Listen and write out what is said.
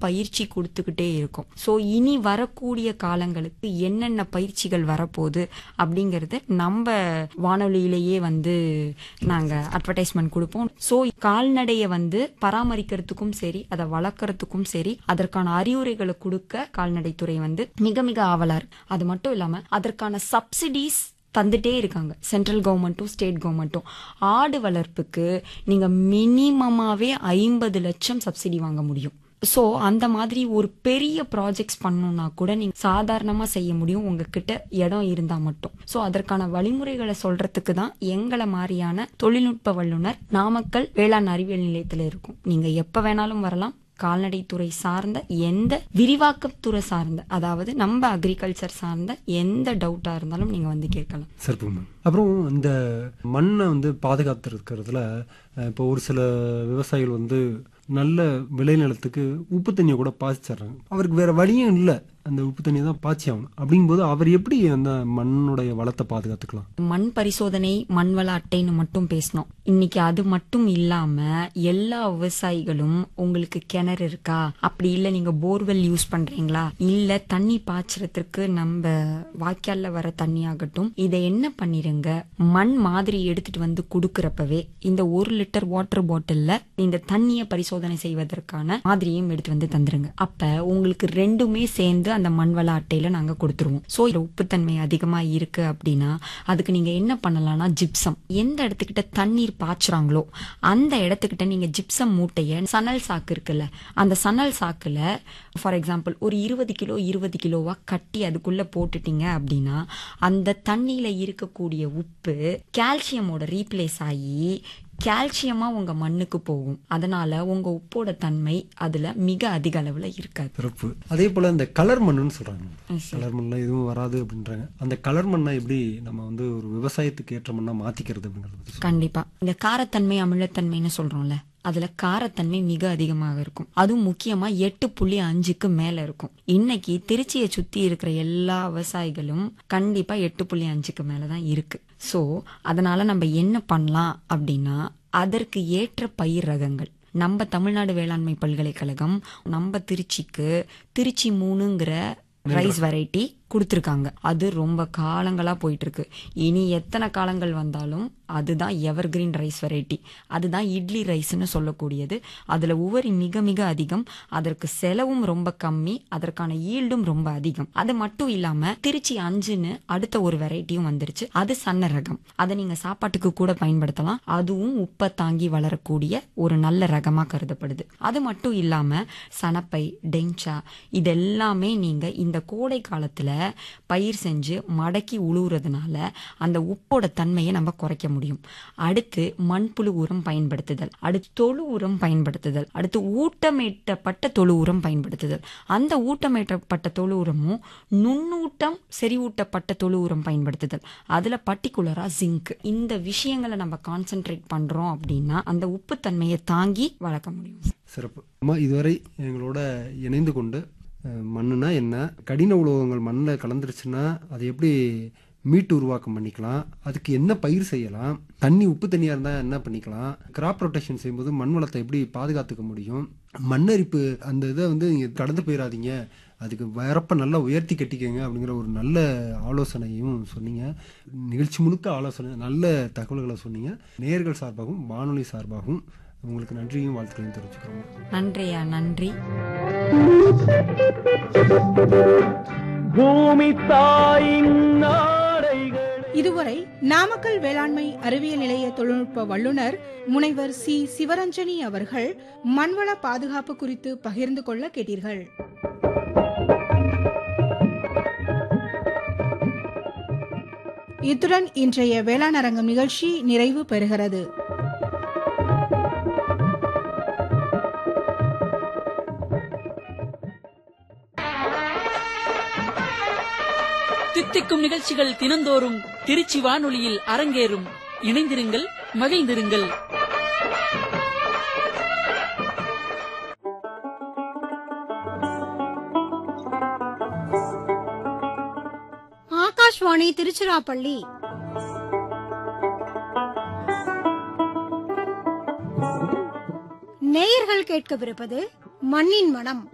பயிற்சி கொடுத்துக்கிட்டே இருக்கோம் ஸோ இனி வரக்கூடிய காலங்களுக்கு என்னென்ன பயிற்சிகள் வரப்போகுது அப்படிங்கறது நம்ம வானொலியிலேயே வந்து நாங்க அட்வர்டைஸ்மெண்ட் கொடுப்போம் ஸோ கால்நடையை வந்து பராமரிக்கிறதுக்கும் சரி அதை வளர்க்கறதுக்கும் சரி அதற்கான அறிவுரைகளை கொடுக்க கால்நடைத்துறை வந்து மிக மிக ஆவலா இருக்கு அது மட்டும் இல்லாம அதற்கான சப்சிடிஸ் தந்துட்டே இருக்காங்க சென்ட்ரல் கவர்மெண்ட்டும் ஸ்டேட் கவர்மெண்ட்டும் ஆடு வளர்ப்புக்கு நீங்க மினிமமாவே ஐம்பது லட்சம் சப்சிடி வாங்க முடியும் ஸோ அந்த மாதிரி ஒரு பெரிய ப்ராஜெக்ட்ஸ் பண்ணணும்னா கூட நீங்க சாதாரணமா செய்ய முடியும் உங்ககிட்ட இடம் இருந்தா மட்டும் ஸோ அதற்கான வழிமுறைகளை சொல்றதுக்கு தான் எங்களை மாதிரியான தொழில்நுட்ப வல்லுனர் நாமக்கல் வேளாண் அறிவியல் நிலையத்துல இருக்கும் நீங்க எப்ப வேணாலும் வரலாம் கால்நடைத்துறை சார்ந்த எந்த விரிவாக்கத்துறை சார்ந்த அதாவது நம்ம அக்ரிகல்ச்சர் சார்ந்த எந்த டவுட்டா இருந்தாலும் நீங்க வந்து கேட்கலாம் சிறப்பு மேம் அப்புறம் இந்த மண்ணை வந்து பாதுகாத்துருக்கிறதுல இப்போ ஒரு சில விவசாயிகள் வந்து நல்ல விளைநிலத்துக்கு உப்பு தண்ணியை கூட பாய்ச்சிடுறாங்க அவருக்கு வேற வழியும் இல்லை அந்த உப்பு தண்ணியை தான் பாய்ச்சி ஆகணும் அப்படிங்கும்போது அவர் எப்படி அந்த மண்ணுடைய வளத்தை பாதுகாத்துக்கலாம் மண் பரிசோதனை மண்வள அட்டைன்னு மட்டும் பேசணும் இன்னைக்கு அது மட்டும் இல்லாம எல்லா விவசாயிகளும் உங்களுக்கு கிணறு இருக்கா அப்படி இல்ல நீங்க போர்வெல் யூஸ் பண்றீங்களா இல்ல தண்ணி பாய்ச்சறதுக்கு நம்ம வாய்க்கால்ல வர தண்ணி ஆகட்டும் இதை என்ன பண்ணிருங்க மண் மாதிரி எடுத்துட்டு வந்து குடுக்கறப்பவே இந்த ஒரு லிட்டர் வாட்டர் பாட்டில்ல இந்த தண்ணியை பரிசோதனை செய்வதற்கான மாதிரியும் எடுத்து வந்து தந்துருங்க அப்ப உங்களுக்கு ரெண்டுமே சேர்ந்து அந்த மண்வள அட்டையில நாங்க கொடுத்துருவோம் சோ இதுல உப்புத்தன்மை அதிகமா இருக்கு அப்படின்னா அதுக்கு நீங்க என்ன பண்ணலாம்னா ஜிப்சம் எந்த இடத்துக்கிட்ட தண்ணீர் பாய்ச்சுறாங்களோ அந்த இடத்துக்கிட்ட நீங்க ஜிப்சம் மூட்டைய சணல் சாக்கு இருக்குல்ல அந்த சணல் சாக்குல ஃபார் எக்ஸாம்பிள் ஒரு இருபது கிலோ இருபது கிலோவா கட்டி அதுக்குள்ள போட்டுட்டீங்க அப்படின்னா அந்த தண்ணியில இருக்கக்கூடிய உப்பு கால்சியமோட ரீப்ளேஸ் ஆகி கால்சியமா உங்க மண்ணுக்கு போகும் அதனால உங்க உப்போட தன்மை அதுல மிக அதிக அளவுல இருக்காது சிறப்பு அதே போல இந்த கலர் மண்ணுன்னு சொல்றாங்க கலர் மண்ணுல எதுவும் வராது அப்படின்றாங்க அந்த கலர் மண்ணை எப்படி நம்ம வந்து ஒரு விவசாயத்துக்கு ஏற்ற மண்ணா மாத்திக்கிறது அப்படிங்கறது பத்தி சொல்லுங்க. கண்டிப்பா இந்த காரத்தன்மை அமிலத்தன்மைன்னு சொல்றோம்ல அதுல காரத்தன்மை மிக அதிகமாக இருக்கும் அதுவும் முக்கியமா எட்டு புள்ளி அஞ்சுக்கு மேல இருக்கும் இன்னைக்கு திருச்சியை சுத்தி இருக்கிற எல்லா விவசாயிகளும் கண்டிப்பா எட்டு புள்ளி அஞ்சுக்கு மேலதான் இருக்கு சோ அதனால நம்ம என்ன பண்ணலாம் அப்படின்னா அதற்கு ஏற்ற பயிர் ரகங்கள் நம்ம தமிழ்நாடு வேளாண்மை பல்கலைக்கழகம் நம்ம திருச்சிக்கு திருச்சி மூணுங்கிற ரைஸ் வெரைட்டி கொடுத்துருக்காங்க அது ரொம்ப காலங்களா போயிட்டு இருக்கு இனி எத்தனை காலங்கள் வந்தாலும் அதுதான் எவர் கிரீன் ரைஸ் வெரைட்டி அதுதான் இட்லி ரைஸ்னு சொல்லக்கூடியது அதுல உவரி மிக மிக அதிகம் அதற்கு செலவும் ரொம்ப கம்மி அதற்கான ஈல்டும் ரொம்ப அதிகம் அது மட்டும் இல்லாம திருச்சி அஞ்சுன்னு அடுத்த ஒரு வெரைட்டியும் வந்துருச்சு அது சன்ன ரகம் அதை நீங்க சாப்பாட்டுக்கு கூட பயன்படுத்தலாம் அதுவும் உப்பை தாங்கி வளரக்கூடிய ஒரு நல்ல ரகமா கருதப்படுது அது மட்டும் இல்லாம சனப்பை டெஞ்சா இதெல்லாமே நீங்க இந்த கோடை காலத்துல பயிர் செஞ்சு மடக்கி உழுவுறதுனால அந்த உப்போட தன்மையை நம்ம குறைக்க முடியும் அடுத்து மண்புழு உரம் பயன்படுத்துதல் அடுத்து தொழு உரம் பயன்படுத்துதல் அடுத்து ஊட்டமேற்றப்பட்ட தொழு உரம் பயன்படுத்துதல் அந்த ஊட்டமேற்றப்பட்ட தொழு உரமும் நுண்ணூட்டம் செறிவூட்டப்பட்ட தொழு உரம் பயன்படுத்துதல் அதுல பர்டிகுலரா ஜிங்க் இந்த விஷயங்களை நம்ம கான்சென்ட்ரேட் பண்றோம் அப்படின்னா அந்த உப்புத்தன்மையை தாங்கி வளர்க்க முடியும் சிறப்பு அம்மா இதுவரை எங்களோட இணைந்து கொண்டு அஹ், மண்ணுனா என்ன கடின உலோகங்கள் மண்ணில் கலந்துருச்சுன்னா அதை எப்படி மீட்டு உருவாக்கம் பண்ணிக்கலாம் அதுக்கு என்ன பயிர் செய்யலாம் தண்ணி உப்பு தண்ணியாக இருந்தால் என்ன பண்ணிக்கலாம் கிராப் ரொட்டேஷன் செய்யும்போது மண் வளத்தை எப்படி பாதுகாத்துக்க முடியும் மண்ணரிப்பு அந்த இதை வந்து நீங்கள் கடந்து போயிடாதீங்க அதுக்கு வரப்ப நல்லா உயர்த்தி கட்டிக்கங்க அப்படிங்கிற ஒரு நல்ல ஆலோசனையும் சொன்னீங்க நிகழ்ச்சி முழுக்க ஆலோசனை நல்ல தகவல்களை சொன்னீங்க நேர்கள் சார்பாகவும் வானொலி சார்பாகவும் உங்களுக்கு நன்றியும் வாழ்த்துக்களையும் தெரிவிச்சுக்கிறோம் நன்றியா நன்றி பூமி தாயின் நாடைகள் இதுவரை நாமக்கல் வேளாண்மை அறிவியல் நிலைய தொழில்நுட்ப வல்லுநர் முனைவர் சி சிவரஞ்சனி அவர்கள் மண்வள பாதுகாப்பு குறித்து பகிர்ந்து கொள்ள கேட்டீர்கள் இத்துடன் இன்றைய வேளாண் அரங்கம் நிகழ்ச்சி நிறைவு பெறுகிறது தித்திக்கும் நிகழ்ச்சிகள் தினந்தோறும் திருச்சி வானொலியில் அரங்கேறும் இணைந்திருங்கள் மகிழ்ந்திருங்கள் ஆகாஷ்வாணி திருச்சிராப்பள்ளி நேயர்கள் கேட்கவிருப்பது மண்ணின் மனம்